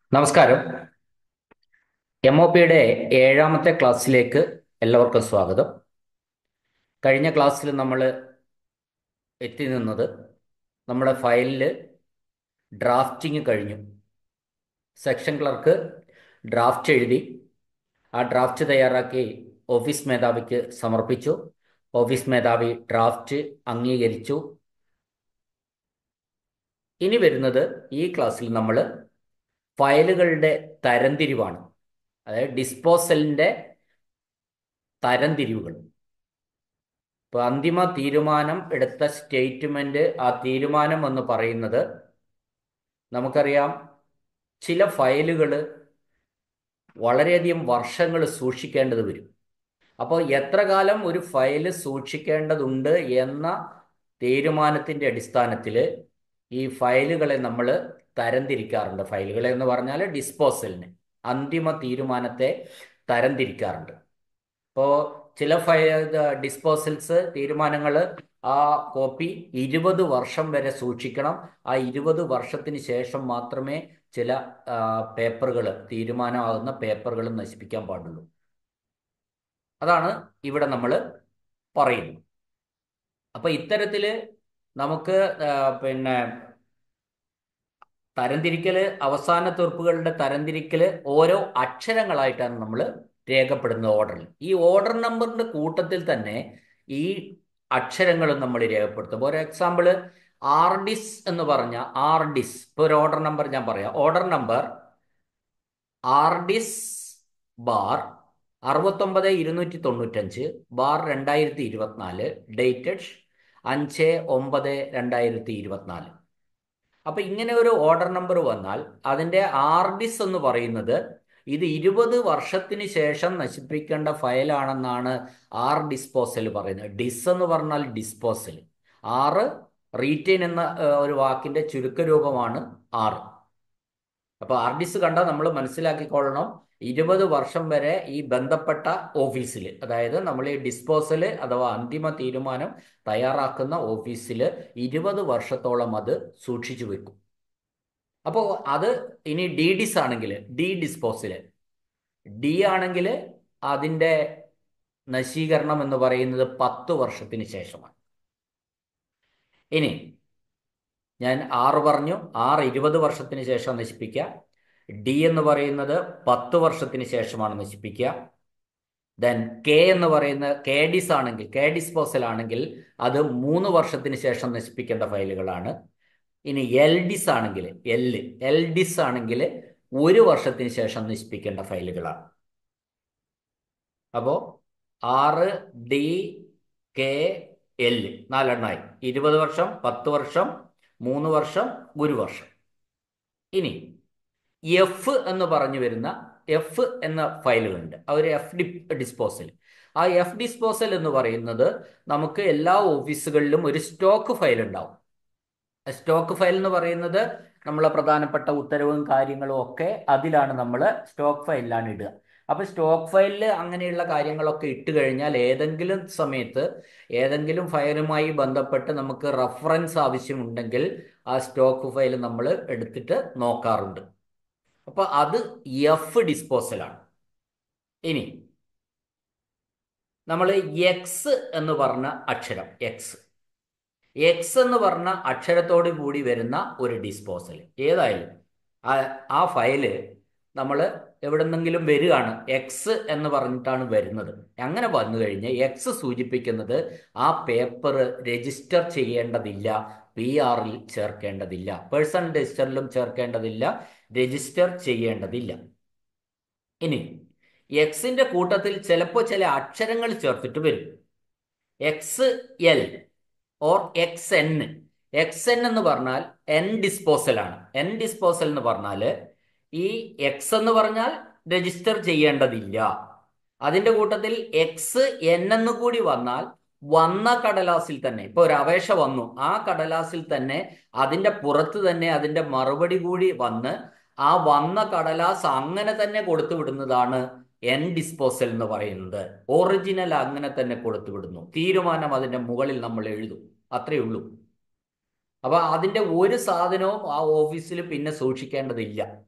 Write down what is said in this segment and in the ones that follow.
നമസ്കാരം M O പിയുടെ ഏഴാമത്തെ ക്ലാസ്സിലേക്ക് എല്ലാവർക്കും സ്വാഗതം കഴിഞ്ഞ ക്ലാസ്സിൽ നമ്മൾ എത്തി നിന്നത് നമ്മുടെ ഫയലിൽ ഡ്രാഫ്റ്റിംഗ് കഴിഞ്ഞു സെക്ഷൻ ക്ലർക്ക് ഡ്രാഫ്റ്റ് എഴുതി ആ ഡ്രാഫ്റ്റ് തയ്യാറാക്കി ഓഫീസ് മേധാവിക്ക് സമർപ്പിച്ചു ഓഫീസ് മേധാവി ഡ്രാഫ്റ്റ് അംഗീകരിച്ചു ഇനി വരുന്നത് ഈ ക്ലാസ്സിൽ നമ്മൾ ഫയലുകളുടെ തരംതിരിവാണ് അതായത് ഡിസ്പോസലിൻ്റെ തരംതിരിവുകൾ ഇപ്പോൾ അന്തിമ തീരുമാനം എടുത്ത സ്റ്റേറ്റ്മെന്റ് ആ തീരുമാനം എന്ന് പറയുന്നത് നമുക്കറിയാം ചില ഫയലുകൾ വളരെയധികം വർഷങ്ങൾ സൂക്ഷിക്കേണ്ടത് വരും അപ്പോൾ എത്ര കാലം ഒരു ഫയൽ സൂക്ഷിക്കേണ്ടതുണ്ട് എന്ന തീരുമാനത്തിൻ്റെ അടിസ്ഥാനത്തിൽ ഈ ഫയലുകളെ നമ്മൾ തരംതിരിക്കാറുണ്ട് ഫയലുകൾ എന്ന് പറഞ്ഞാൽ ഡിസ്പോസലിന് അന്തിമ തീരുമാനത്തെ തരംതിരിക്കാറുണ്ട് ഇപ്പോൾ ചില ഫയൽ ഡിസ്പോസൽസ് തീരുമാനങ്ങൾ ആ കോപ്പി ഇരുപത് വർഷം വരെ സൂക്ഷിക്കണം ആ ഇരുപത് വർഷത്തിന് ശേഷം മാത്രമേ ചില പേപ്പറുകൾ തീരുമാനമാകുന്ന പേപ്പറുകൾ നശിപ്പിക്കാൻ പാടുള്ളൂ അതാണ് ഇവിടെ നമ്മൾ പറയുന്നത് അപ്പോൾ ഇത്തരത്തിൽ നമുക്ക് പിന്നെ തരംതിരിക്കല് അവസാന തീർപ്പുകളുടെ തരംതിരിക്കല് ഓരോ അക്ഷരങ്ങളായിട്ടാണ് നമ്മൾ രേഖപ്പെടുന്നത് ഓർഡറിൽ ഈ ഓർഡർ നമ്പറിന്റെ കൂട്ടത്തിൽ തന്നെ ഈ അക്ഷരങ്ങൾ നമ്മൾ രേഖപ്പെടുത്തും ഒരു എക്സാമ്പിൾ ആർഡിസ് എന്ന് പറഞ്ഞ ആർഡിസ് ഇപ്പോൾ ഒരു ഓർഡർ നമ്പർ ഞാൻ പറയാം ഓർഡർ നമ്പർ ആർഡിസ് ബാർ അറുപത്തൊമ്പത് ഇരുന്നൂറ്റി തൊണ്ണൂറ്റഞ്ച് ബാർ രണ്ടായിരത്തി ഇരുപത്തിനാല് ഡേറ്റഡ് അഞ്ച് ഒമ്പത് രണ്ടായിരത്തി ഇരുപത്തിനാല് അപ്പൊ ഇങ്ങനെ ഒരു ഓർഡർ നമ്പർ വന്നാൽ അതിന്റെ ആർഡിസ് എന്ന് പറയുന്നത് ഇത് ഇരുപത് വർഷത്തിന് ശേഷം നശിപ്പിക്കേണ്ട ഫയലാണെന്നാണ് ആർ ഡിസ്പോസൽ പറയുന്നത് ഡിസ് എന്ന് പറഞ്ഞാൽ ഡിസ്പോസൽ ആറ് റീറ്റെയിൻ എന്ന ഒരു വാക്കിന്റെ ചുരുക്കരൂപമാണ് ആറ് അപ്പൊ ആർ ഡിസ് കണ്ടാൽ നമ്മൾ മനസ്സിലാക്കിക്കൊള്ളണം ഇരുപത് വർഷം വരെ ഈ ബന്ധപ്പെട്ട ഓഫീസിൽ അതായത് നമ്മൾ ഈ ഡിസ്പോസൽ അഥവാ അന്തിമ തീരുമാനം തയ്യാറാക്കുന്ന ഓഫീസിൽ ഇരുപത് വർഷത്തോളം അത് സൂക്ഷിച്ചു വെക്കും അപ്പോൾ അത് ഇനി ഡി ഡിസ് ആണെങ്കിൽ ഡി ഡിസ്പോസൽ ഡി ആണെങ്കിൽ അതിൻ്റെ നശീകരണം എന്ന് പറയുന്നത് പത്ത് വർഷത്തിന് ശേഷമാണ് ഇനി ഞാൻ ആറ് പറഞ്ഞു ആറ് ഇരുപത് വർഷത്തിന് ശേഷം നശിപ്പിക്കുക ഡി എന്ന് പറയുന്നത് പത്ത് വർഷത്തിന് ശേഷമാണ് നശിപ്പിക്കുക ദെൻ കെ എന്ന് പറയുന്ന കെ ഡിസ് ആണെങ്കിൽ കെ ഡിസ്പോസൽ ആണെങ്കിൽ അത് മൂന്ന് വർഷത്തിന് ശേഷം നശിപ്പിക്കേണ്ട ഫയലുകളാണ് ഇനി എൽ ഡിസ് ആണെങ്കിൽ എൽ എൽ ഡിസ് ആണെങ്കിൽ ഒരു വർഷത്തിന് ശേഷം നശിപ്പിക്കേണ്ട ഫയലുകളാണ് അപ്പോൾ ആറ് ഡി കെ എൽ നാലെണ്ണമായി ഇരുപത് വർഷം പത്ത് വർഷം മൂന്ന് വർഷം ഒരു വർഷം ഇനി എഫ് എന്ന് പറഞ്ഞു വരുന്ന എഫ് എന്ന ഫയലുകളുണ്ട് ആ ഒരു എഫ് ഡി ഡിസ്പോസൽ ആ എഫ് ഡിസ്പോസൽ എന്ന് പറയുന്നത് നമുക്ക് എല്ലാ ഓഫീസുകളിലും ഒരു സ്റ്റോക്ക് ഫയൽ ഉണ്ടാവും സ്റ്റോക്ക് ഫയൽ എന്ന് പറയുന്നത് നമ്മളെ പ്രധാനപ്പെട്ട ഉത്തരവും കാര്യങ്ങളും ഒക്കെ അതിലാണ് നമ്മൾ സ്റ്റോക്ക് ഫയലിലാണ് ഇടുക അപ്പൊ സ്റ്റോക്ക് ഫയലിൽ അങ്ങനെയുള്ള കാര്യങ്ങളൊക്കെ ഇട്ട് കഴിഞ്ഞാൽ ഏതെങ്കിലും സമയത്ത് ഏതെങ്കിലും ഫയലുമായി ബന്ധപ്പെട്ട് നമുക്ക് റഫറൻസ് ആവശ്യമുണ്ടെങ്കിൽ ആ സ്റ്റോക്ക് ഫയൽ നമ്മൾ എടുത്തിട്ട് നോക്കാറുണ്ട് അപ്പൊ അത് എഫ് ഡിസ്പോസലാണ് ഇനി നമ്മൾ എക്സ് എന്ന് പറഞ്ഞ അക്ഷരം എക്സ് എക്സ് എന്ന് പറഞ്ഞ അക്ഷരത്തോട് കൂടി വരുന്ന ഒരു ഡിസ്പോസൽ ഏതായാലും ആ ഫയല് നമ്മൾ എവിടെന്നെങ്കിലും വരികയാണ് എക്സ് എന്ന് പറഞ്ഞിട്ടാണ് വരുന്നത് അങ്ങനെ വന്നു കഴിഞ്ഞ് എക്സ് സൂചിപ്പിക്കുന്നത് ആ പേപ്പർ രജിസ്റ്റർ ചെയ്യേണ്ടതില്ല പി ആറിൽ ചേർക്കേണ്ടതില്ല പേഴ്സണൽ രജിസ്റ്ററിലും ചേർക്കേണ്ടതില്ല രജിസ്റ്റർ ചെയ്യേണ്ടതില്ല ഇനി എക്സിന്റെ കൂട്ടത്തിൽ ചിലപ്പോൾ ചില അക്ഷരങ്ങൾ ചേർത്തിട്ട് വരും X L or X N X N എന്ന് പറഞ്ഞാൽ എൻ ഡിസ്പോസൽ ആണ് എൻ ഡിസ്പോസൽ എന്ന് പറഞ്ഞാൽ ഈ എക്സ് എന്ന് പറഞ്ഞാൽ രജിസ്റ്റർ ചെയ്യേണ്ടതില്ല അതിന്റെ കൂട്ടത്തിൽ എക്സ് എൻ എന്ന് കൂടി വന്നാൽ വന്ന കടലാസിൽ തന്നെ ഇപ്പൊ ഒരു അപേക്ഷ വന്നു ആ കടലാസിൽ തന്നെ അതിന്റെ പുറത്ത് തന്നെ അതിന്റെ മറുപടി കൂടി വന്ന് ആ വന്ന കടലാസ് അങ്ങനെ തന്നെ കൊടുത്തു വിടുന്നതാണ് എൻ ഡിസ്പോസൽ എന്ന് പറയുന്നത് ഒറിജിനൽ അങ്ങനെ തന്നെ കൊടുത്തു വിടുന്നു തീരുമാനം അതിന്റെ മുകളിൽ നമ്മൾ എഴുതും അത്രയേ ഉള്ളൂ അപ്പൊ അതിന്റെ ഒരു സാധനവും ആ ഓഫീസിൽ പിന്നെ സൂക്ഷിക്കേണ്ടതില്ല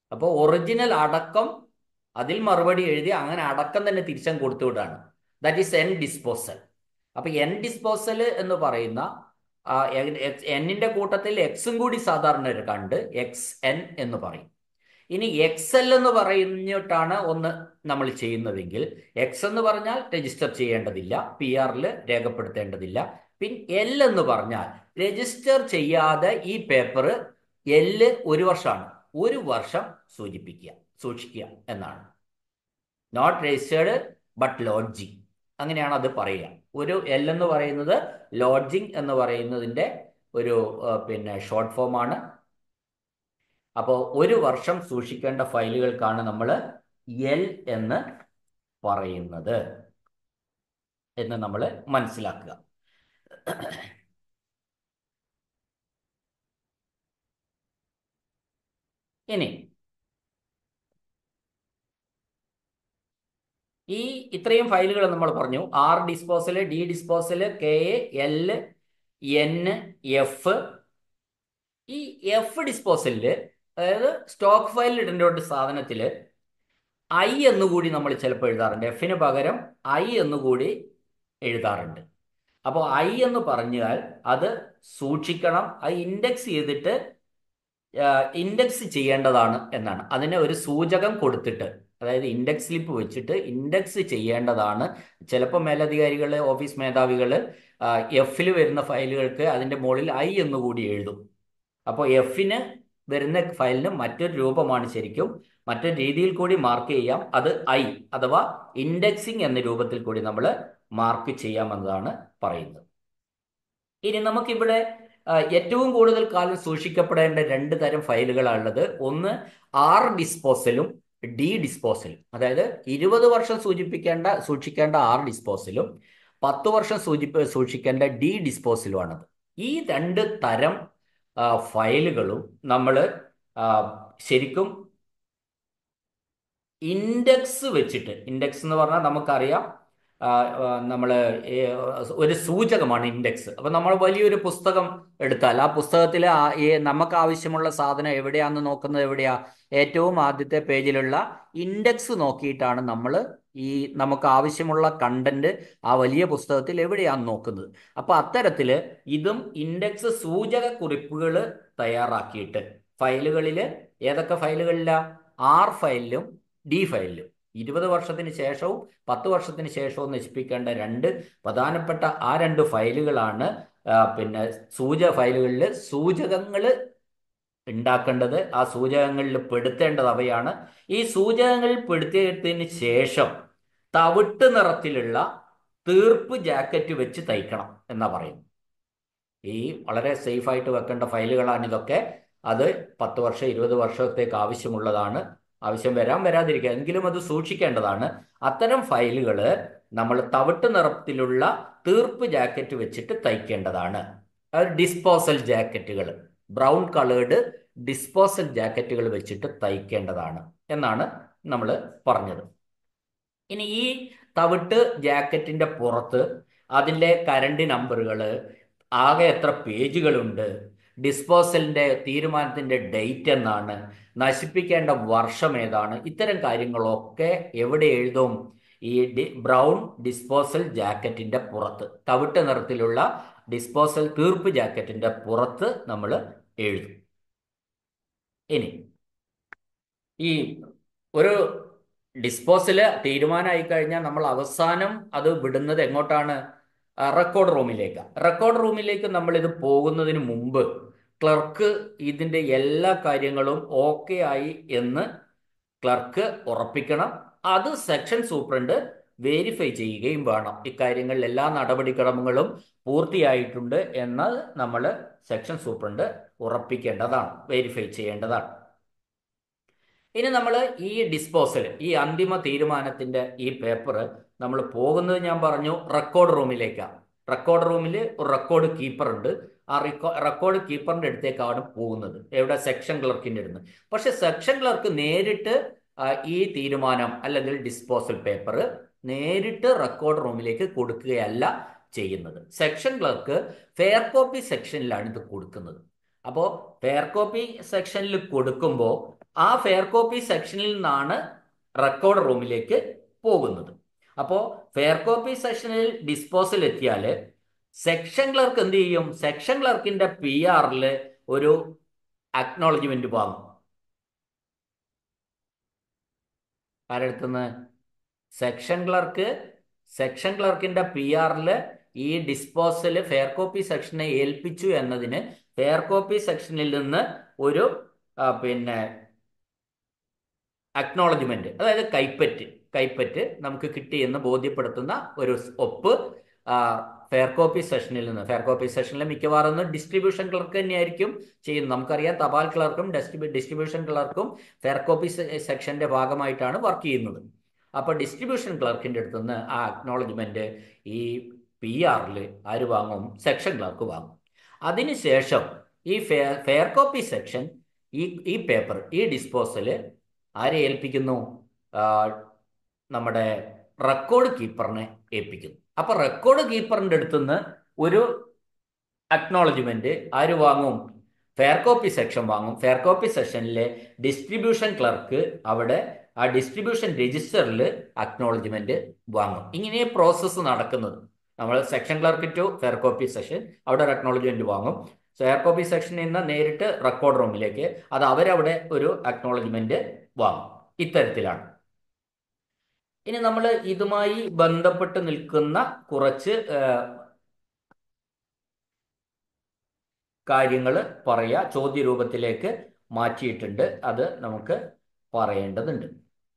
അപ്പോൾ ഒറിജിനൽ അടക്കം അതിൽ മറുപടി എഴുതി അങ്ങനെ അടക്കം തന്നെ തിരിച്ചങ്ങ് കൊടുത്തു വിടാണ് ദാറ്റ് ഈസ് എൻ ഡിസ്പോസൽ അപ്പൊ എൻ ഡിസ്പോസൽ എന്ന് പറയുന്ന എന്നിന്റെ കൂട്ടത്തിൽ എക്സും കൂടി സാധാരണ കണ്ട് എക്സ് എൻ എന്ന് പറയും ഇനി എക്സ് എൽ എന്ന് പറഞ്ഞിട്ടാണ് ഒന്ന് നമ്മൾ ചെയ്യുന്നതെങ്കിൽ എക്സ് എന്ന് പറഞ്ഞാൽ രജിസ്റ്റർ ചെയ്യേണ്ടതില്ല പി ആറിൽ രേഖപ്പെടുത്തേണ്ടതില്ല പിൻ എൽ എന്ന് പറഞ്ഞാൽ രജിസ്റ്റർ ചെയ്യാതെ ഈ പേപ്പർ എല്ല് ഒരു വർഷമാണ് ഒരു വർഷം സൂചിപ്പിക്കുക സൂക്ഷിക്കുക എന്നാണ് നോട്ട് രജിസ്റ്റേർഡ് ബട്ട് ലോഡ്ജിങ് അങ്ങനെയാണ് അത് പറയുക ഒരു എൽ എന്ന് പറയുന്നത് ലോഡ്ജിങ് എന്ന് പറയുന്നതിൻ്റെ ഒരു പിന്നെ ഷോർട്ട് ഫോം ആണ് അപ്പോൾ ഒരു വർഷം സൂക്ഷിക്കേണ്ട ഫയലുകൾക്കാണ് നമ്മൾ എൽ എന്ന് പറയുന്നത് എന്ന് നമ്മൾ മനസ്സിലാക്കുക ഇനി ഈ ഇത്രയും ഫയലുകൾ നമ്മൾ പറഞ്ഞു R disposal D disposal K L N F E F ഡിസ്പോസലില് അതായത് സ്റ്റോക്ക് ഫയലിൽ ഇടേണ്ട ഒരു സാധനത്തിൽ ഐ എന്നുകൂടി നമ്മൾ ചിലപ്പോൾ എഴുതാറുണ്ട് എഫിന് പകരം ഐ എന്നുകൂടി എഴുതാറുണ്ട് അപ്പോൾ ഐ എന്ന് പറഞ്ഞാൽ അത് സൂക്ഷിക്കണം അത് ഇൻഡെക്സ് ചെയ്തിട്ട് ഇൻഡെക്സ് ചെയ്യേണ്ടതാണ് എന്നാണ് അതിന് ഒരു സൂചകം കൊടുത്തിട്ട് അതായത് ഇൻഡെക്സ് സ്ലിപ്പ് വെച്ചിട്ട് ഇൻഡെക്സ് ചെയ്യേണ്ടതാണ് ചിലപ്പോൾ മേലധികാരികൾ ഓഫീസ് മേധാവികൾ എഫിൽ വരുന്ന ഫയലുകൾക്ക് അതിൻ്റെ മുകളിൽ ഐ എന്നുകൂടി എഴുതും അപ്പോൾ എഫിന് വരുന്ന ഫയലിന് മറ്റൊരു രൂപമാണ് ശരിക്കും മറ്റൊരു രീതിയിൽ കൂടി മാർക്ക് ചെയ്യാം അത് ഐ അഥവാ ഇൻഡെക്സിങ് എന്ന രൂപത്തിൽ കൂടി നമ്മൾ മാർക്ക് ചെയ്യാമെന്നതാണ് പറയുന്നത് ഇനി നമുക്കിവിടെ ഏറ്റവും കൂടുതൽ കാലം സൂക്ഷിക്കപ്പെടേണ്ട രണ്ട് തരം ഫയലുകളാണുള്ളത് ഒന്ന് ആർ ഡിസ്പോസലും ഡി ഡിസ്പോസലും അതായത് ഇരുപത് വർഷം സൂചിപ്പിക്കേണ്ട സൂക്ഷിക്കേണ്ട ആർ ഡിസ്പോസലും പത്ത് വർഷം സൂചിപ്പ സൂക്ഷിക്കേണ്ട ഡി ഡിസ്പോസലുമാണത് ഈ രണ്ട് തരം ഫയലുകളും നമ്മൾ ശരിക്കും ഇൻഡെക്സ് വെച്ചിട്ട് ഇൻഡെക്സ് എന്ന് പറഞ്ഞാൽ നമുക്കറിയാം നമ്മൾ ഒരു സൂചകമാണ് ഇൻഡെക്സ് അപ്പം നമ്മൾ വലിയൊരു പുസ്തകം എടുത്താൽ ആ പുസ്തകത്തിൽ നമുക്ക് ആവശ്യമുള്ള സാധനം എവിടെയാണെന്ന് നോക്കുന്നത് എവിടെയാ ഏറ്റവും ആദ്യത്തെ പേജിലുള്ള ഇൻഡെക്സ് നോക്കിയിട്ടാണ് നമ്മൾ ഈ നമുക്ക് ആവശ്യമുള്ള കണ്ടന്റ് ആ വലിയ പുസ്തകത്തിൽ എവിടെയാണെന്ന് നോക്കുന്നത് അപ്പോൾ അത്തരത്തിൽ ഇതും ഇൻഡെക്സ് സൂചക കുറിപ്പുകൾ തയ്യാറാക്കിയിട്ട് ഫയലുകളിൽ ഏതൊക്കെ ഫയലുകളില ആർ ഫയലിലും ഡി ഫയലിലും ഇരുപത് വർഷത്തിന് ശേഷവും പത്ത് വർഷത്തിന് ശേഷവും നശിപ്പിക്കേണ്ട രണ്ട് പ്രധാനപ്പെട്ട ആ രണ്ട് ഫയലുകളാണ് പിന്നെ സൂച ഫയലുകളിൽ സൂചകങ്ങൾ ഉണ്ടാക്കേണ്ടത് ആ സൂചകങ്ങളിൽ പെടുത്തേണ്ടത് അവയാണ് ഈ സൂചകങ്ങളിൽ പെടുത്തിയതിന് ശേഷം തവിട്ട് നിറത്തിലുള്ള തീർപ്പ് ജാക്കറ്റ് വെച്ച് തയ്ക്കണം എന്നാ പറയുന്നു ഈ വളരെ സേഫായിട്ട് വെക്കേണ്ട ഫയലുകളാണ് ഇതൊക്കെ അത് പത്ത് വർഷം ഇരുപത് വർഷത്തേക്ക് ആവശ്യമുള്ളതാണ് ആവശ്യം വരാൻ വരാതിരിക്കുക എങ്കിലും അത് സൂക്ഷിക്കേണ്ടതാണ് അത്തരം ഫയലുകൾ നമ്മൾ തവിട്ട് നിറത്തിലുള്ള തീർപ്പ് ജാക്കറ്റ് വെച്ചിട്ട് തയ്ക്കേണ്ടതാണ് അത് ഡിസ്പോസൽ ജാക്കറ്റുകൾ ബ്രൗൺ കളേർഡ് ഡിസ്പോസൽ ജാക്കറ്റുകൾ വെച്ചിട്ട് തയ്ക്കേണ്ടതാണ് എന്നാണ് നമ്മൾ പറഞ്ഞത് ഇനി ഈ തവിട്ട് ജാക്കറ്റിന്റെ പുറത്ത് അതിൻ്റെ കരണ്ട് നമ്പറുകൾ ആകെ എത്ര പേജുകളുണ്ട് ഡിസ്പോസലിന്റെ തീരുമാനത്തിന്റെ ഡേറ്റ് എന്നാണ് നശിപ്പിക്കേണ്ട വർഷം ഏതാണ് ഇത്തരം കാര്യങ്ങളൊക്കെ എവിടെ എഴുതും ഈ ഡി ബ്രൗൺ ഡിസ്പോസൽ ജാക്കറ്റിന്റെ പുറത്ത് തവിട്ട് നിറത്തിലുള്ള ഡിസ്പോസൽ തീർപ്പ് ജാക്കറ്റിന്റെ പുറത്ത് നമ്മൾ എഴുതും ഇനി ഈ ഒരു ഡിസ്പോസല് തീരുമാനമായി കഴിഞ്ഞാൽ നമ്മൾ അവസാനം അത് വിടുന്നത് എങ്ങോട്ടാണ് റെക്കോർഡ് റൂമിലേക്ക് റെക്കോർഡ് റൂമിലേക്ക് നമ്മൾ ഇത് പോകുന്നതിന് മുമ്പ് ക്ലർക്ക് ഇതിൻ്റെ എല്ലാ കാര്യങ്ങളും ഓക്കെ ആയി എന്ന് ക്ലർക്ക് ഉറപ്പിക്കണം അത് സെക്ഷൻ സൂപ്രണ്ട് വെരിഫൈ ചെയ്യുകയും വേണം ഇക്കാര്യങ്ങളിൽ എല്ലാ നടപടിക്രമങ്ങളും പൂർത്തിയായിട്ടുണ്ട് എന്ന് നമ്മൾ സെക്ഷൻ സൂപ്രണ്ട് ഉറപ്പിക്കേണ്ടതാണ് വെരിഫൈ ചെയ്യേണ്ടതാണ് ഇനി നമ്മൾ ഈ ഡിസ്പോസൽ ഈ അന്തിമ തീരുമാനത്തിന്റെ ഈ പേപ്പർ നമ്മൾ പോകുന്നത് ഞാൻ പറഞ്ഞു റെക്കോർഡ് റൂമിലേക്കാണ് റെക്കോർഡ് റൂമിൽ ഒരു റെക്കോർഡ് കീപ്പർ ഉണ്ട് ആ റെക്കോർഡ് കീപ്പറിന്റെ അടുത്തേക്കാണ് പോകുന്നത് എവിടെ സെക്ഷൻ ക്ലർക്കിന്റെ അടുത്ത് പക്ഷെ സെക്ഷൻ ക്ലർക്ക് നേരിട്ട് ഈ തീരുമാനം അല്ലെങ്കിൽ ഡിസ്പോസൽ പേപ്പർ നേരിട്ട് റെക്കോർഡ് റൂമിലേക്ക് കൊടുക്കുകയല്ല ചെയ്യുന്നത് സെക്ഷൻ ക്ലർക്ക് ഫെയർ കോപ്പി സെക്ഷനിലാണ് ഇത് കൊടുക്കുന്നത് അപ്പോൾ ഫെയർ കോപ്പി സെക്ഷനിൽ കൊടുക്കുമ്പോൾ ആ ഫെയർ കോപ്പി സെക്ഷനിൽ നിന്നാണ് റെക്കോർഡ് റൂമിലേക്ക് പോകുന്നത് അപ്പോൾ ഫെയർ കോപ്പി സെക്ഷനിൽ ഡിസ്പോസൽ എത്തിയാൽ സെക്ഷൻ ക്ലർക്ക് എന്ത് ചെയ്യും സെക്ഷൻ ക്ലർക്കിന്റെ പി ആറിൽ ഒരു അക്നോളജ്മെന്റ് വാങ്ങും ആരെടുത്തുനിന്ന് സെക്ഷൻ ക്ലർക്ക് സെക്ഷൻ ക്ലർക്കിന്റെ പി ആറിൽ ഈ ഡിസ്പോസൽ ഫെയർ കോപ്പി സെക്ഷനെ ഏൽപ്പിച്ചു എന്നതിന് ഫെയർ കോപ്പി സെക്ഷനിൽ നിന്ന് ഒരു പിന്നെ അക്നോളജ്മെന്റ് അതായത് കൈപ്പറ്റ് കൈപ്പറ്റ് നമുക്ക് കിട്ടിയെന്ന് ബോധ്യപ്പെടുത്തുന്ന ഒരു ഒപ്പ് ഫെയർ കോപ്പി സെഷനിൽ നിന്ന് ഫെയർ കോപ്പി സെഷനിൽ മിക്കവാറും ഡിസ്ട്രിബ്യൂഷൻ ക്ലർക്ക് തന്നെയായിരിക്കും ചെയ്യുന്നത് നമുക്കറിയാം തപാൽ ക്ലർക്കും ഡിസ്ട്രിബ്യൂഷൻ ക്ലർക്കും ഫെയർ കോപ്പി സെക്ഷന്റെ ഭാഗമായിട്ടാണ് വർക്ക് ചെയ്യുന്നത് അപ്പോൾ ഡിസ്ട്രിബ്യൂഷൻ ക്ലർക്കിന്റെ അടുത്ത് നിന്ന് ആ അക്നോളജ്മെന്റ് ഈ പി ആറിൽ ആര് വാങ്ങും സെക്ഷൻ ക്ലർക്ക് വാങ്ങും അതിനുശേഷം ഈ ഫെയർ ഫെയർ കോപ്പി സെക്ഷൻ ഈ ഈ പേപ്പർ ഈ ഡിസ്പോസല് ആരെ ഏൽപ്പിക്കുന്നു നമ്മുടെ റെക്കോർഡ് കീപ്പറിനെ ഏൽപ്പിക്കുന്നു അപ്പൊ റെക്കോർഡ് കീപ്പറിന്റെ അടുത്തുനിന്ന് ഒരു അക്നോളജ്മെന്റ് ആര് വാങ്ങും ഫെയർ കോപ്പി സെക്ഷൻ വാങ്ങും ഫെയർ കോപ്പി സെക്ഷനിലെ ഡിസ്ട്രിബ്യൂഷൻ ക്ലർക്ക് അവിടെ ആ ഡിസ്ട്രിബ്യൂഷൻ രജിസ്റ്ററിൽ അക്നോളജ്മെന്റ് വാങ്ങും ഇങ്ങനെ പ്രോസസ്സ് നടക്കുന്നത് നമ്മൾ section clerk to fair copy section അവിടെ ഒരു അക്നോളജ്മെന്റ് വാങ്ങും ഫെയർ കോപ്പി സെക്ഷനിൽ നിന്ന് നേരിട്ട് റെക്കോർഡ് റൂമിലേക്ക് അത് അവരവിടെ ഒരു അക്നോളജ്മെന്റ് വാങ്ങും ഇത്തരത്തിലാണ് ഇനി നമ്മൾ ഇതുമായി ബന്ധപ്പെട്ട് നിൽക്കുന്ന കുറച്ച് കാര്യങ്ങൾ പറയാ ചോദ്യ രൂപത്തിലേക്ക് മാറ്റിയിട്ടുണ്ട് അത് നമുക്ക് പറയേണ്ടതുണ്ട്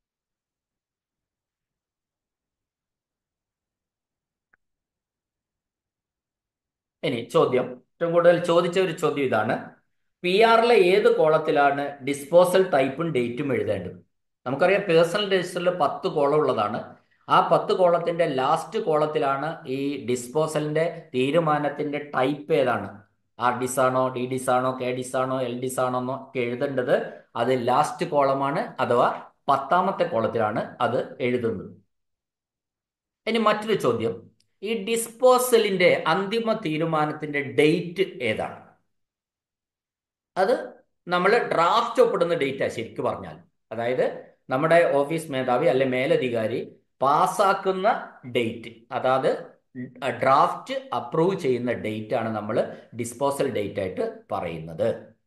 ഇനി ചോദ്യം ഏറ്റവും കൂടുതൽ ചോദിച്ച ഒരു ചോദ്യം ഇതാണ് പി ആറിലെ ഏത് കോളത്തിലാണ് ഡിസ്പോസൽ ടൈപ്പും ഡേറ്റും എഴുതേണ്ടത് നമുക്കറിയാം പേഴ്സണൽ രജിസ്റ്ററിൽ പത്ത് കോളം ഉള്ളതാണ് ആ പത്ത് കോളത്തിന്റെ ലാസ്റ്റ് കോളത്തിലാണ് ഈ ഡിസ്പോസലിന്റെ തീരുമാനത്തിന്റെ ടൈപ്പ് ഏതാണ് ആർ ഡിസ് ആണോ ഡി ഡിസ് ആണോ കെ ഡിസ് ആണോ എൽ ഡിസ് ആണോ എന്നൊക്കെ എഴുതേണ്ടത് അത് ലാസ്റ്റ് കോളമാണ് അഥവാ പത്താമത്തെ കോളത്തിലാണ് അത് എഴുതുന്നത് ഇനി മറ്റൊരു ചോദ്യം ഈ ഡിസ്പോസലിന്റെ അന്തിമ തീരുമാനത്തിന്റെ ഡേറ്റ് ഏതാണ് അത് നമ്മൾ ഡ്രാഫ്റ്റ് ഒപ്പിടുന്ന ഡേറ്റാ ശരിക്കും പറഞ്ഞാൽ അതായത് നമ്മുടെ ഓഫീസ് മേധാവി അല്ലെ മേലധികാരി പാസ്സാക്കുന്ന ഡേറ്റ് അതായത് ഡ്രാഫ്റ്റ് അപ്രൂവ് ചെയ്യുന്ന ഡേറ്റ് ആണ് നമ്മൾ ഡിസ്പോസൽ ഡേറ്റ് ആയിട്ട് പറയുന്നത്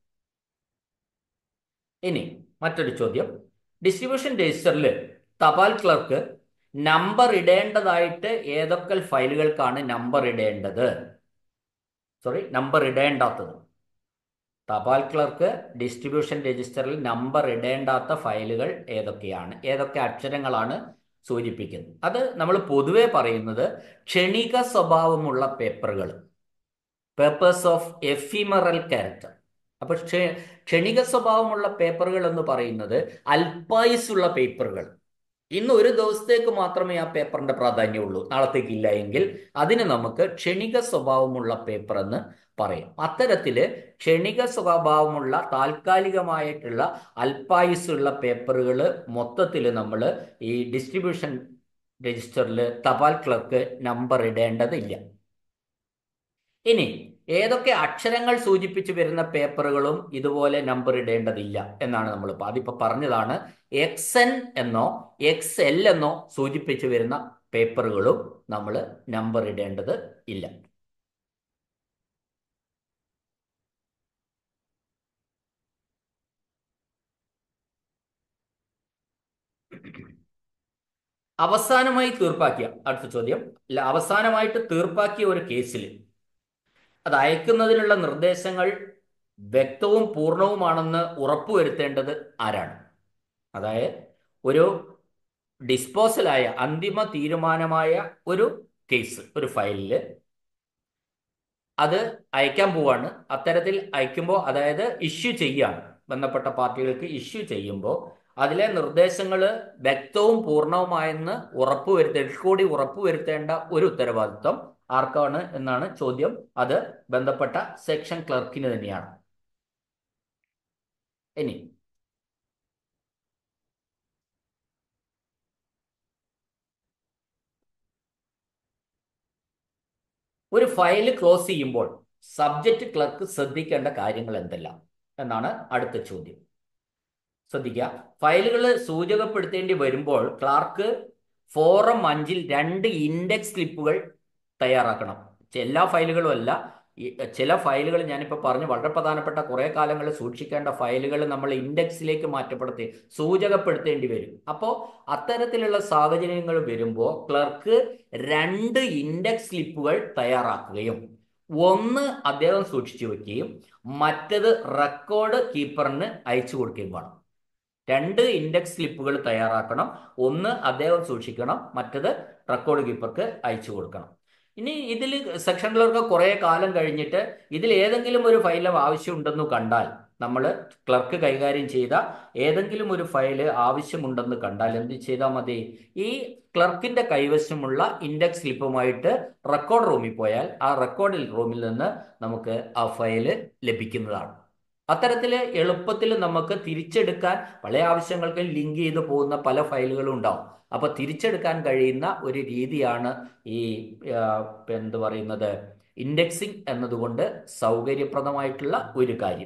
ഇനി മറ്റൊരു ചോദ്യം ഡിസ്ട്രിബ്യൂഷൻ രജിസ്റ്ററിൽ തപാൽ ക്ലർക്ക് നമ്പർ ഇടേണ്ടതായിട്ട് ഏതൊക്കെ ഫയലുകൾക്കാണ് നമ്പർ ഇടേണ്ടത് സോറി നമ്പർ ഇടേണ്ടാത്തത് തപാൽ ക്ലർക്ക് ഡിസ്ട്രിബ്യൂഷൻ രജിസ്റ്ററിൽ നമ്പർ ഇടേണ്ടാത്ത ഫയലുകൾ ഏതൊക്കെയാണ് ഏതൊക്കെ അക്ഷരങ്ങളാണ് സൂചിപ്പിക്കുന്നത് അത് നമ്മൾ പൊതുവെ പറയുന്നത് ക്ഷണിക സ്വഭാവമുള്ള പേപ്പറുകൾ പേപ്പേഴ്സ് ഓഫ് എഫിമറൽ ക്യാരക്ടർ അപ്പൊ ക്ഷണിക സ്വഭാവമുള്ള പേപ്പറുകൾ എന്ന് പറയുന്നത് അല്പായുസുള്ള പേപ്പറുകൾ ഇന്ന് ഒരു ദിവസത്തേക്ക് മാത്രമേ ആ പേപ്പറിന്റെ പ്രാധാന്യമുള്ളൂ നാളത്തേക്ക് ഇല്ല എങ്കിൽ അതിന് നമുക്ക് ക്ഷണിക സ്വഭാവമുള്ള പേപ്പർ എന്ന് പറയും അത്തരത്തില് ക്ഷണിക സ്വഭാവമുള്ള താൽക്കാലികമായിട്ടുള്ള അല്പായുസുള്ള പേപ്പറുകൾ മൊത്തത്തിൽ നമ്മൾ ഈ ഡിസ്ട്രിബ്യൂഷൻ രജിസ്റ്ററിൽ തപാൽ ക്ലർക്ക് നമ്പർ ഇടേണ്ടതില്ല ഇനി ഏതൊക്കെ അക്ഷരങ്ങൾ സൂചിപ്പിച്ചു വരുന്ന പേപ്പറുകളും ഇതുപോലെ നമ്പർ ഇടേണ്ടതില്ല എന്നാണ് നമ്മൾ അതിപ്പോ പറഞ്ഞതാണ് എക്സ് എൻ എന്നോ എക്സ് എൽ എന്നോ സൂചിപ്പിച്ചു വരുന്ന പേപ്പറുകളും നമ്മൾ നമ്പർ ഇടേണ്ടത് ഇല്ല അവസാനമായി തീർപ്പാക്കിയ അടുത്ത ചോദ്യം അവസാനമായിട്ട് തീർപ്പാക്കിയ ഒരു കേസിൽ അത് അയക്കുന്നതിനുള്ള നിർദ്ദേശങ്ങൾ വ്യക്തവും പൂർണ്ണവുമാണെന്ന് ഉറപ്പുവരുത്തേണ്ടത് ആരാണ് അതായത് ഒരു ഡിസ്പോസലായ അന്തിമ തീരുമാനമായ ഒരു കേസ് ഒരു ഫയലിൽ അത് അയക്കാൻ പോവാണ് അത്തരത്തിൽ അയക്കുമ്പോൾ അതായത് ഇഷ്യൂ ചെയ്യാണ് ബന്ധപ്പെട്ട പാർട്ടികൾക്ക് ഇഷ്യൂ ചെയ്യുമ്പോൾ അതിലെ നിർദ്ദേശങ്ങൾ വ്യക്തവും പൂർണ്ണവുമായെന്ന് ഉറപ്പുവരുത്തേണ്ട കൂടി ഉറപ്പുവരുത്തേണ്ട ഒരു ഉത്തരവാദിത്വം ആർക്കാണ് എന്നാണ് ചോദ്യം അത് ബന്ധപ്പെട്ട സെക്ഷൻ ക്ലർക്കിന് തന്നെയാണ് ഇനി ഒരു ഫയൽ ക്ലോസ് ചെയ്യുമ്പോൾ സബ്ജക്റ്റ് ക്ലർക്ക് ശ്രദ്ധിക്കേണ്ട കാര്യങ്ങൾ എന്തെല്ലാം എന്നാണ് അടുത്ത ചോദ്യം ശ്രദ്ധിക്കുക ഫയലുകൾ സൂചകപ്പെടുത്തേണ്ടി വരുമ്പോൾ ക്ലാർക്ക് ഫോറം അഞ്ചിൽ രണ്ട് ഇൻഡെക്സ് സ്ലിപ്പുകൾ തയ്യാറാക്കണം എല്ലാ ഫയലുകളും അല്ല ഈ ചില ഫയലുകൾ ഞാനിപ്പോൾ പറഞ്ഞു വളരെ പ്രധാനപ്പെട്ട കുറേ കാലങ്ങൾ സൂക്ഷിക്കേണ്ട ഫയലുകൾ നമ്മൾ ഇൻഡെക്സിലേക്ക് മാറ്റപ്പെടുത്തി സൂചകപ്പെടുത്തേണ്ടി വരും അപ്പോൾ അത്തരത്തിലുള്ള സാഹചര്യങ്ങൾ വരുമ്പോൾ ക്ലർക്ക് രണ്ട് ഇൻഡെക്സ് സ്ലിപ്പുകൾ തയ്യാറാക്കുകയും ഒന്ന് അദ്ദേഹം സൂക്ഷിച്ചു വെക്കുകയും മറ്റത് റെക്കോർഡ് കീപ്പറിന് അയച്ചു കൊടുക്കുകയും വേണം രണ്ട് ഇൻഡെക്സ് സ്ലിപ്പുകൾ തയ്യാറാക്കണം ഒന്ന് അദ്ദേഹം സൂക്ഷിക്കണം മറ്റത് റെക്കോർഡ് കീപ്പർക്ക് അയച്ചു കൊടുക്കണം ഇനി ഇതിൽ സെക്ഷൻ ക്ലർക്ക് കുറേ കാലം കഴിഞ്ഞിട്ട് ഇതിൽ ഏതെങ്കിലും ഒരു ഫയൽ ആവശ്യമുണ്ടെന്ന് കണ്ടാൽ നമ്മൾ ക്ലർക്ക് കൈകാര്യം ചെയ്ത ഏതെങ്കിലും ഒരു ഫയല് ആവശ്യമുണ്ടെന്ന് കണ്ടാൽ എന്ത് ചെയ്താൽ മതി ഈ ക്ലർക്കിന്റെ കൈവശമുള്ള ഇൻഡെക്സ് സ്ലിപ്പുമായിട്ട് റെക്കോർഡ് റൂമിൽ പോയാൽ ആ റെക്കോർഡിൽ റൂമിൽ നിന്ന് നമുക്ക് ആ ഫയല് ലഭിക്കുന്നതാണ് അത്തരത്തിൽ എളുപ്പത്തിൽ നമുക്ക് തിരിച്ചെടുക്കാൻ പല ആവശ്യങ്ങൾക്ക് ലിങ്ക് ചെയ്ത് പോകുന്ന പല ഫയലുകളും ഉണ്ടാവും അപ്പൊ തിരിച്ചെടുക്കാൻ കഴിയുന്ന ഒരു രീതിയാണ് ഈ എന്ത് പറയുന്നത് ഇൻഡെക്സിംഗ് എന്നതുകൊണ്ട് സൗകര്യപ്രദമായിട്ടുള്ള ഒരു കാര്യം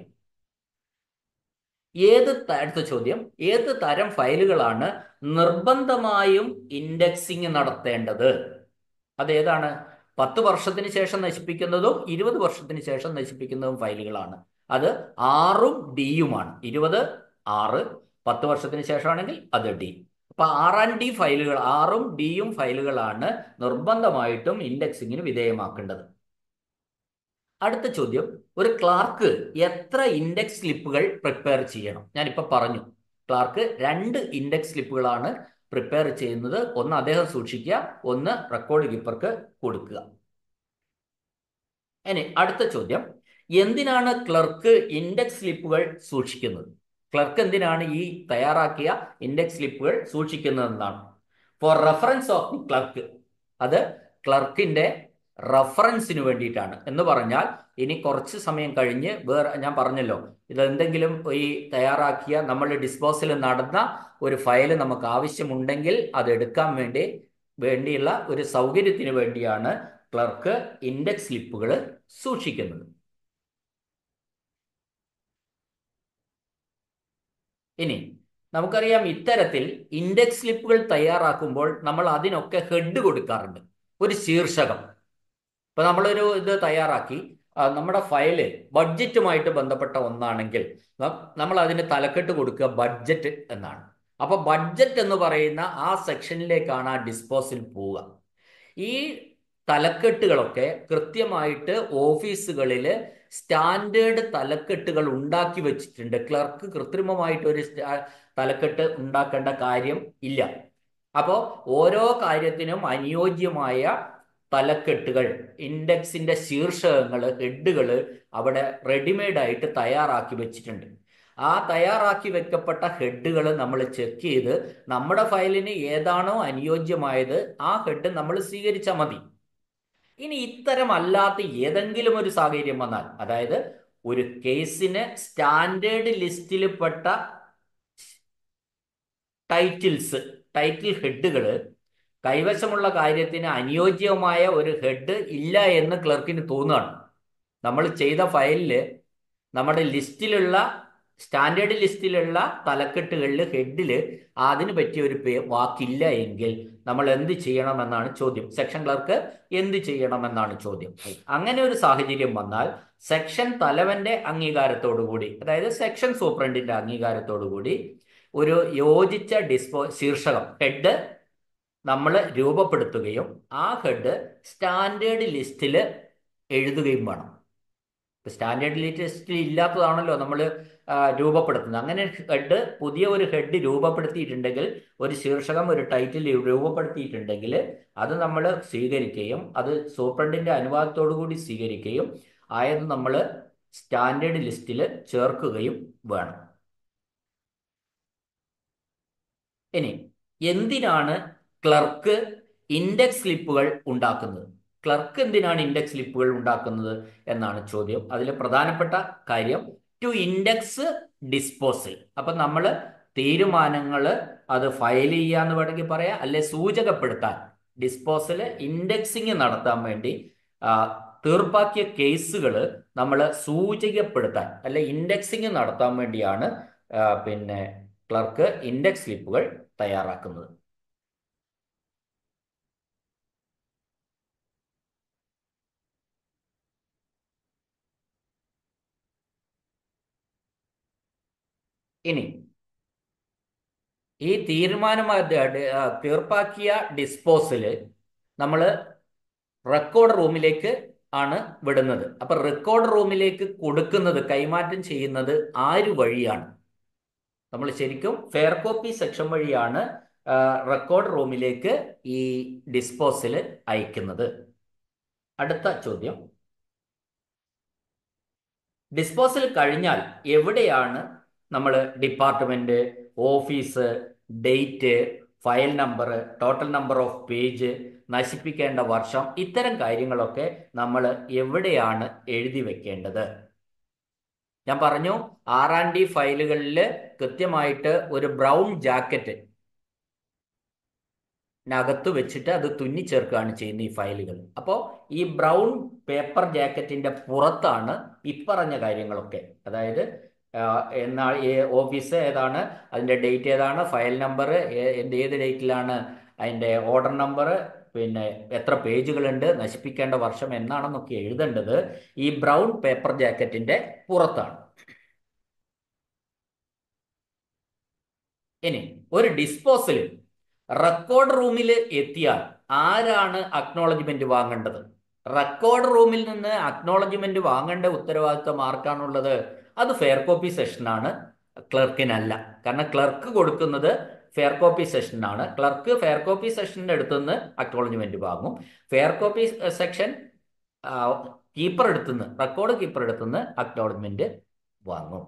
ഏത് അടുത്ത ചോദ്യം ഏത് തരം ഫയലുകളാണ് നിർബന്ധമായും ഇൻഡെക്സിംഗ് നടത്തേണ്ടത് അതേതാണ് പത്ത് വർഷത്തിന് ശേഷം നശിപ്പിക്കുന്നതും ഇരുപത് വർഷത്തിന് ശേഷം നശിപ്പിക്കുന്നതും ഫയലുകളാണ് അത് ആറും ഡിയുമാണ് ഇരുപത് ആറ് പത്ത് വർഷത്തിന് ശേഷമാണെങ്കിൽ അത് ഡി അപ്പൊ ആർ ആൻഡ് ഡി ഫയലുകൾ ആറും ഡിയും ഫയലുകളാണ് നിർബന്ധമായിട്ടും ഇൻഡെക്സിങ്ങിന് വിധേയമാക്കേണ്ടത് അടുത്ത ചോദ്യം ഒരു ക്ലാർക്ക് എത്ര ഇൻഡെക്സ് സ്ലിപ്പുകൾ പ്രിപ്പയർ ചെയ്യണം ഞാനിപ്പോ പറഞ്ഞു ക്ലാർക്ക് രണ്ട് ഇൻഡെക്സ് സ്ലിപ്പുകളാണ് പ്രിപ്പയർ ചെയ്യുന്നത് ഒന്ന് അദ്ദേഹം സൂക്ഷിക്കുക ഒന്ന് റെക്കോർഡ് കീപ്പർക്ക് കൊടുക്കുക ഇനി അടുത്ത ചോദ്യം എന്തിനാണ് ക്ലർക്ക് ഇൻഡെക്സ് സ്ലിപ്പുകൾ സൂക്ഷിക്കുന്നത് ക്ലർക്ക് എന്തിനാണ് ഈ തയ്യാറാക്കിയ ഇൻഡെക്സ് സ്ലിപ്പുകൾ സൂക്ഷിക്കുന്നതെന്നാണ് for reference of the clerk അത് ക്ലർക്കിന്റെ റഫറൻസിന് വേണ്ടിയിട്ടാണ് എന്ന് പറഞ്ഞാൽ ഇനി കുറച്ച് സമയം കഴിഞ്ഞ് വേറെ ഞാൻ പറഞ്ഞല്ലോ ഇതെന്തെങ്കിലും ഈ തയ്യാറാക്കിയ നമ്മൾ ഡിസ്പോസൽ നടന്ന ഒരു ഫയൽ നമുക്ക് ആവശ്യമുണ്ടെങ്കിൽ അത് എടുക്കാൻ വേണ്ടി വേണ്ടിയുള്ള ഒരു സൗകര്യത്തിന് വേണ്ടിയാണ് ക്ലർക്ക് ഇൻഡെക്സ് സ്ലിപ്പുകൾ സൂക്ഷിക്കുന്നത് ഇനി നമുക്കറിയാം ഇത്തരത്തിൽ ഇൻഡെക്സ് സ്ലിപ്പുകൾ തയ്യാറാക്കുമ്പോൾ നമ്മൾ അതിനൊക്കെ ഹെഡ് കൊടുക്കാറുണ്ട് ഒരു ശീർഷകം ഇപ്പൊ നമ്മളൊരു ഇത് തയ്യാറാക്കി നമ്മുടെ ഫയല് ബഡ്ജറ്റുമായിട്ട് ബന്ധപ്പെട്ട ഒന്നാണെങ്കിൽ നമ്മൾ അതിന് തലക്കെട്ട് കൊടുക്കുക ബഡ്ജറ്റ് എന്നാണ് അപ്പൊ ബഡ്ജറ്റ് എന്ന് പറയുന്ന ആ സെക്ഷനിലേക്കാണ് ആ ഡിസ്പോസിൽ പോവുക ഈ തലക്കെട്ടുകളൊക്കെ കൃത്യമായിട്ട് ഓഫീസുകളിൽ സ്റ്റാൻഡേർഡ് തലക്കെട്ടുകൾ ഉണ്ടാക്കി വെച്ചിട്ടുണ്ട് ക്ലർക്ക് കൃത്രിമമായിട്ട് ഒരു തലക്കെട്ട് ഉണ്ടാക്കേണ്ട കാര്യം ഇല്ല അപ്പോൾ ഓരോ കാര്യത്തിനും അനുയോജ്യമായ തലക്കെട്ടുകൾ ഇൻഡെക്സിന്റെ ശീർഷകങ്ങൾ ഹെഡുകൾ അവിടെ റെഡിമെയ്ഡ് ആയിട്ട് തയ്യാറാക്കി വെച്ചിട്ടുണ്ട് ആ തയ്യാറാക്കി വെക്കപ്പെട്ട ഹെഡുകൾ നമ്മൾ ചെക്ക് ചെയ്ത് നമ്മുടെ ഫയലിന് ഏതാണോ അനുയോജ്യമായത് ആ ഹെഡ് നമ്മൾ സ്വീകരിച്ചാൽ മതി ഇനി ഇത്തരം അല്ലാത്ത ഏതെങ്കിലും ഒരു സാഹചര്യം വന്നാൽ അതായത് ഒരു കേസിന് സ്റ്റാൻഡേർഡ് ലിസ്റ്റിൽ പെട്ട ടൈറ്റിൽസ് ടൈറ്റിൽ ഹെഡുകൾ കൈവശമുള്ള കാര്യത്തിന് അനുയോജ്യമായ ഒരു ഹെഡ് ഇല്ല എന്ന് ക്ലർക്കിന് തോന്നുകയാണ് നമ്മൾ ചെയ്ത ഫയലില് നമ്മുടെ ലിസ്റ്റിലുള്ള സ്റ്റാൻഡേർഡ് ലിസ്റ്റിലുള്ള തലക്കെട്ടുകളിൽ ഹെഡിൽ അതിന് പറ്റിയ ഒരു പേ വാക്കില്ല എങ്കിൽ നമ്മൾ എന്ത് ചെയ്യണമെന്നാണ് ചോദ്യം സെക്ഷൻ ക്ലർക്ക് എന്ത് ചെയ്യണമെന്നാണ് ചോദ്യം അങ്ങനെ ഒരു സാഹചര്യം വന്നാൽ സെക്ഷൻ തലവന്റെ അംഗീകാരത്തോടുകൂടി അതായത് സെക്ഷൻ സൂപ്രണ്ടിന്റെ അംഗീകാരത്തോടുകൂടി ഒരു യോജിച്ച ഡിസ്പോ ശീർഷകം ഹെഡ് നമ്മൾ രൂപപ്പെടുത്തുകയും ആ ഹെഡ് സ്റ്റാൻഡേർഡ് ലിസ്റ്റിൽ എഴുതുകയും വേണം സ്റ്റാൻഡേർഡ് ലിസ്റ്റിൽ ഇല്ലാത്തതാണല്ലോ നമ്മൾ രൂപപ്പെടുത്തുന്നത് അങ്ങനെ ഹെഡ് പുതിയ ഒരു ഹെഡ് രൂപപ്പെടുത്തിയിട്ടുണ്ടെങ്കിൽ ഒരു ശീർഷകം ഒരു ടൈറ്റിൽ രൂപപ്പെടുത്തിയിട്ടുണ്ടെങ്കിൽ അത് നമ്മൾ സ്വീകരിക്കുകയും അത് സൂപ്രണ്ടിന്റെ അനുവാദത്തോടു കൂടി സ്വീകരിക്കുകയും ആയത് നമ്മൾ സ്റ്റാൻഡേർഡ് ലിസ്റ്റിൽ ചേർക്കുകയും വേണം ഇനി എന്തിനാണ് ക്ലർക്ക് ഇൻഡെക്സ് സ്ലിപ്പുകൾ ഉണ്ടാക്കുന്നത് ക്ലർക്ക് എന്തിനാണ് ഇൻഡെക്സ് സ്ലിപ്പുകൾ ഉണ്ടാക്കുന്നത് എന്നാണ് ചോദ്യം അതിൽ പ്രധാനപ്പെട്ട കാര്യം ടു ഇൻഡെക്സ് ഡിസ്പോസൽ അപ്പൊ നമ്മൾ തീരുമാനങ്ങൾ അത് ഫയൽ ചെയ്യാന്ന് വേണമെങ്കിൽ പറയാം അല്ലെ സൂചകപ്പെടുത്താൻ ഡിസ്പോസൽ ഇൻഡെക്സിങ് നടത്താൻ വേണ്ടി തീർപ്പാക്കിയ കേസുകൾ നമ്മൾ സൂചികപ്പെടുത്താൻ അല്ലെ ഇൻഡെക്സിങ് നടത്താൻ വേണ്ടിയാണ് പിന്നെ ക്ലർക്ക് ഇൻഡെക്സ് സ്ലിപ്പുകൾ തയ്യാറാക്കുന്നത് ഇനി ഈ തീരുമാനം തീർപ്പാക്കിയ ഡിസ്പോസല് നമ്മൾ റെക്കോർഡ് റൂമിലേക്ക് ആണ് വിടുന്നത് അപ്പൊ റെക്കോർഡ് റൂമിലേക്ക് കൊടുക്കുന്നത് കൈമാറ്റം ചെയ്യുന്നത് ആര് വഴിയാണ് നമ്മൾ ശരിക്കും ഫെയർ കോപ്പി സെക്ഷൻ വഴിയാണ് റെക്കോർഡ് റൂമിലേക്ക് ഈ ഡിസ്പോസല് അയക്കുന്നത് അടുത്ത ചോദ്യം ഡിസ്പോസൽ കഴിഞ്ഞാൽ എവിടെയാണ് നമ്മൾ department office date file number total number of page നശിപ്പിക്കേണ്ട വർഷം ഇത്തരം കാര്യങ്ങളൊക്കെ നമ്മൾ എവിടെയാണ് എഴുതി വെക്കേണ്ടത് ഞാൻ പറഞ്ഞു ആർ ആൻഡ് ഡി ഫയലുകളിൽ കൃത്യമായിട്ട് ഒരു ബ്രൗൺ ജാക്കറ്റ് നകത്ത് വെച്ചിട്ട് അത് തുന്നിച്ചേർക്കുകയാണ് ചെയ്യുന്ന ഈ ഫയലുകൾ അപ്പോൾ ഈ ബ്രൗൺ പേപ്പർ ജാക്കറ്റിന്റെ പുറത്താണ് ഇപ്പറഞ്ഞ കാര്യങ്ങളൊക്കെ അതായത് എന്നാ ഓഫീസ് ഏതാണ് അതിന്റെ ഡേറ്റ് ഏതാണ് ഫയൽ നമ്പർ ഏത് ഡേറ്റിലാണ് അതിന്റെ ഓർഡർ നമ്പർ പിന്നെ എത്ര പേജുകളുണ്ട് നശിപ്പിക്കേണ്ട വർഷം എന്നാണെന്നൊക്കെ എഴുതേണ്ടത് ഈ ബ്രൗൺ പേപ്പർ ജാക്കറ്റിന്റെ പുറത്താണ് ഇനി ഒരു ഡിസ്പോസൽ റെക്കോർഡ് റൂമിൽ എത്തിയാൽ ആരാണ് അക്നോളജ്മെന്റ് വാങ്ങേണ്ടത് റെക്കോർഡ് റൂമിൽ നിന്ന് അക്നോളജ്മെന്റ് വാങ്ങേണ്ട ഉത്തരവാദിത്വം ആർക്കാണുള്ളത് അത് ഫെയർ കോപ്പി സെഷനാണ് ക്ലർക്കിനല്ല കാരണം ക്ലർക്ക് കൊടുക്കുന്നത് ഫെയർ കോപ്പി സെഷനാണ് ക്ലർക്ക് ഫെയർ കോപ്പി സെഷന്റെ അടുത്തുനിന്ന് അക്നോളജ്മെന്റ് വാങ്ങും ഫെയർ കോപ്പി സെക്ഷൻ കീപ്പർ എടുത്തുനിന്ന് റെക്കോർഡ് കീപ്പർ എടുത്തുനിന്ന് അക്നോളജ്മെന്റ് വാങ്ങും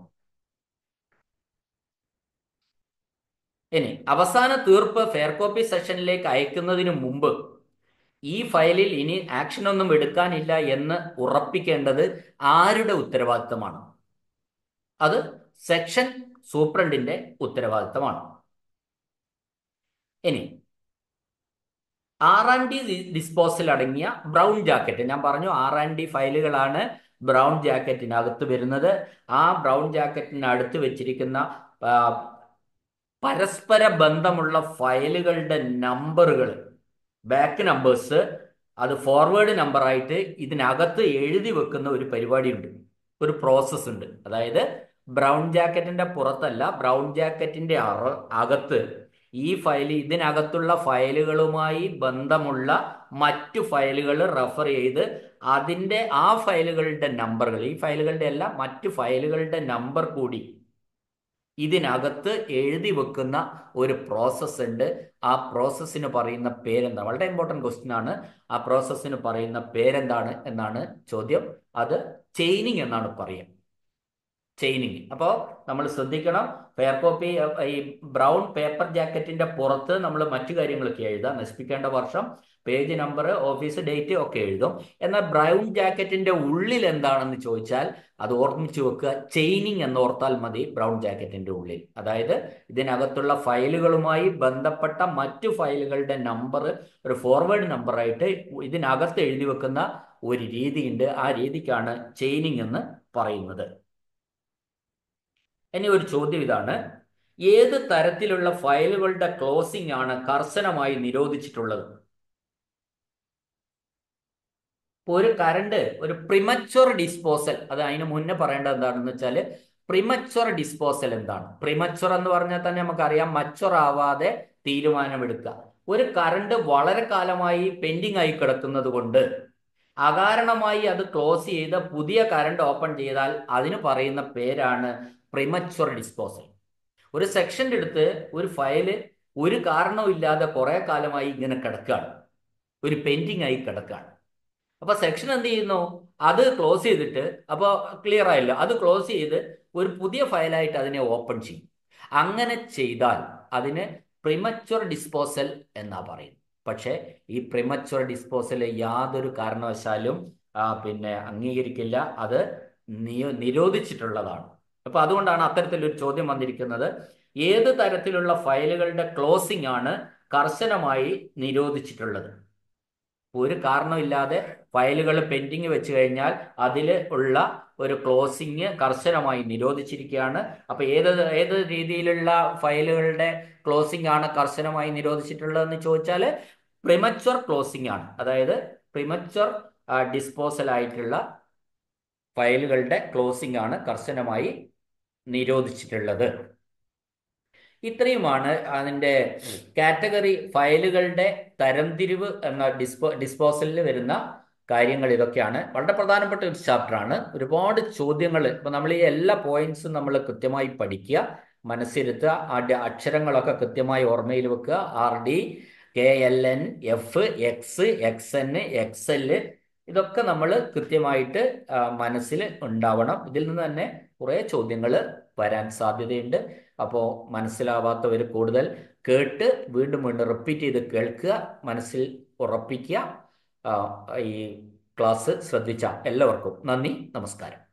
ഇനി അവസാന തീർപ്പ് ഫെയർ കോപ്പി സെഷനിലേക്ക് അയക്കുന്നതിന് മുമ്പ് ഈ ഫയലിൽ ഇനി ആക്ഷൻ ഒന്നും എടുക്കാനില്ല എന്ന് ഉറപ്പിക്കേണ്ടത് ആരുടെ ഉത്തരവാദിത്തമാണ് അത് സെക്ഷൻ സൂപ്രണ്ടിന്റെ ഉത്തരവാദിത്തമാണ് ഇനി ആർ ആൻഡ് ഡി ഡിസ്പോസൽ അടങ്ങിയ ബ്രൗൺ ജാക്കറ്റ് ഞാൻ പറഞ്ഞു ആർ ആൻഡ് ഡി ഫയലുകളാണ് ബ്രൗൺ ജാക്കറ്റിനകത്ത് വരുന്നത് ആ ബ്രൗൺ ജാക്കറ്റിന് അടുത്ത് വെച്ചിരിക്കുന്ന പരസ്പര ബന്ധമുള്ള ഫയലുകളുടെ നമ്പറുകൾ ബാക്ക് നമ്പേഴ്സ് അത് ഫോർവേഡ് നമ്പറായിട്ട് ഇതിനകത്ത് എഴുതി വെക്കുന്ന ഒരു പരിപാടിയുണ്ട് ഒരു പ്രോസസ്സ് ഉണ്ട് അതായത് ബ്രൗൺ ജാക്കറ്റിന്റെ പുറത്തല്ല ബ്രൗൺ ജാക്കറ്റിന്റെ അകത്ത് ഈ ഫയൽ ഇതിനകത്തുള്ള ഫയലുകളുമായി ബന്ധമുള്ള മറ്റു ഫയലുകൾ റെഫർ ചെയ്ത് അതിൻ്റെ ആ ഫയലുകളുടെ നമ്പറുകൾ ഈ ഫയലുകളുടെ അല്ല മറ്റു ഫയലുകളുടെ നമ്പർ കൂടി ഇതിനകത്ത് എഴുതി വെക്കുന്ന ഒരു പ്രോസസ്സ് ഉണ്ട് ആ പ്രോസസ്സിന് പറയുന്ന പേരെന്താണ് വളരെ ഇമ്പോർട്ടൻറ്റ് ക്വസ്റ്റ്യൻ ആണ് ആ പ്രോസസ്സിന് പറയുന്ന പേരെന്താണ് എന്നാണ് ചോദ്യം അത് ചെയിനിങ് എന്നാണ് പറയുക ചെയിനിങ് അപ്പോൾ നമ്മൾ ശ്രദ്ധിക്കണം ഫെയർ കോപ്പി ഈ ബ്രൗൺ പേപ്പർ ജാക്കറ്റിന്റെ പുറത്ത് നമ്മൾ മറ്റു കാര്യങ്ങളൊക്കെ എഴുതാം നശിപ്പിക്കേണ്ട വർഷം പേജ് നമ്പർ ഓഫീസ് ഡേറ്റ് ഒക്കെ എഴുതും എന്നാൽ ബ്രൗൺ ജാക്കറ്റിന്റെ ഉള്ളിൽ എന്താണെന്ന് ചോദിച്ചാൽ അത് ഓർമ്മിച്ച് വെക്കുക ചെയിനിങ് എന്ന് ഓർത്താൽ മതി ബ്രൗൺ ജാക്കറ്റിന്റെ ഉള്ളിൽ അതായത് ഇതിനകത്തുള്ള ഫയലുകളുമായി ബന്ധപ്പെട്ട മറ്റു ഫയലുകളുടെ നമ്പർ ഒരു ഫോർവേഡ് നമ്പറായിട്ട് ഇതിനകത്ത് എഴുതി വെക്കുന്ന ഒരു രീതിയുണ്ട് ആ രീതിക്കാണ് ചെയിനിങ് എന്ന് പറയുന്നത് ഇനി ഒരു ചോദ്യം ഇതാണ് ഏത് തരത്തിലുള്ള ഫയലുകളുടെ ക്ലോസിംഗ് ആണ് കർശനമായി നിരോധിച്ചിട്ടുള്ളത് ഒരു കറണ്ട് ഒരു പ്രിമച്വർ ഡിസ്പോസൽ അത് അതിന് മുന്നേ പറയേണ്ടത് എന്താണെന്ന് വെച്ചാൽ പ്രിമച്വർ ഡിസ്പോസൽ എന്താണ് പ്രിമച്വർ എന്ന് പറഞ്ഞാൽ തന്നെ നമുക്കറിയാം മച്വർ ആവാതെ തീരുമാനമെടുക്കുക ഒരു കറണ്ട് വളരെ കാലമായി പെൻഡിങ് ആയി കിടക്കുന്നത് കൊണ്ട് അകാരണമായി അത് ക്ലോസ് ചെയ്ത് പുതിയ കറണ്ട് ഓപ്പൺ ചെയ്താൽ അതിന് പറയുന്ന പേരാണ് പ്രിമച്വർ ഡിസ്പോസൽ ഒരു സെക്ഷൻ്റെ അടുത്ത് ഒരു ഫയല് ഒരു കാരണവും ഇല്ലാതെ കുറെ കാലമായി ഇങ്ങനെ കിടക്കുകയാണ് ഒരു പെൻഡിങ് ആയി കിടക്കുകയാണ് അപ്പൊ സെക്ഷൻ എന്ത് ചെയ്യുന്നു അത് ക്ലോസ് ചെയ്തിട്ട് അപ്പോൾ ക്ലിയർ ആയില്ല അത് ക്ലോസ് ചെയ്ത് ഒരു പുതിയ ഫയലായിട്ട് അതിനെ ഓപ്പൺ ചെയ്യും അങ്ങനെ ചെയ്താൽ അതിന് പ്രിമച്വർ ഡിസ്പോസൽ എന്നാ പറയും പക്ഷേ ഈ പ്രിമച്വർ ഡിസ്പോസൽ യാതൊരു കാരണവശാലും പിന്നെ അംഗീകരിക്കില്ല അത് നിരോധിച്ചിട്ടുള്ളതാണ് അപ്പൊ അതുകൊണ്ടാണ് അത്തരത്തിലൊരു ചോദ്യം വന്നിരിക്കുന്നത് ഏത് തരത്തിലുള്ള ഫയലുകളുടെ ക്ലോസിംഗ് ആണ് കർശനമായി നിരോധിച്ചിട്ടുള്ളത് ഒരു കാരണമില്ലാതെ ഫയലുകൾ പെൻഡിങ് വെച്ച് കഴിഞ്ഞാൽ അതിൽ ഉള്ള ഒരു ക്ലോസിംഗ് കർശനമായി നിരോധിച്ചിരിക്കുകയാണ് അപ്പൊ ഏത് ഏത് രീതിയിലുള്ള ഫയലുകളുടെ ക്ലോസിംഗ് ആണ് കർശനമായി നിരോധിച്ചിട്ടുള്ളതെന്ന് ചോദിച്ചാൽ പ്രിമച്വർ ക്ലോസിംഗ് ആണ് അതായത് പ്രിമച്വർ ഡിസ്പോസൽ ആയിട്ടുള്ള ഫയലുകളുടെ ക്ലോസിംഗ് ആണ് കർശനമായി നിരോധിച്ചിട്ടുള്ളത് ഇത്രയുമാണ് അതിൻ്റെ കാറ്റഗറി ഫയലുകളുടെ തരംതിരിവ് എന്ന ഡിസ്പോ ഡിസ്പോസലിൽ വരുന്ന കാര്യങ്ങൾ ഇതൊക്കെയാണ് വളരെ പ്രധാനപ്പെട്ട ഒരു ചാപ്റ്ററാണ് ഒരുപാട് ചോദ്യങ്ങൾ ഇപ്പം നമ്മൾ ഈ എല്ലാ പോയിന്റ്സും നമ്മൾ കൃത്യമായി പഠിക്കുക മനസ്സിരുത്തുക ആ അക്ഷരങ്ങളൊക്കെ കൃത്യമായി ഓർമ്മയിൽ വെക്കുക R D K L N F X X N X L ഇതൊക്കെ നമ്മൾ കൃത്യമായിട്ട് മനസ്സിൽ ഉണ്ടാവണം ഇതിൽ നിന്ന് തന്നെ കുറേ ചോദ്യങ്ങൾ വരാൻ സാധ്യതയുണ്ട് അപ്പോൾ മനസ്സിലാവാത്തവർ കൂടുതൽ കേട്ട് വീണ്ടും വീണ്ടും റിപ്പീറ്റ് ചെയ്ത് കേൾക്കുക മനസ്സിൽ ഉറപ്പിക്കുക ഈ ക്ലാസ് ശ്രദ്ധിച്ച എല്ലാവർക്കും നന്ദി നമസ്കാരം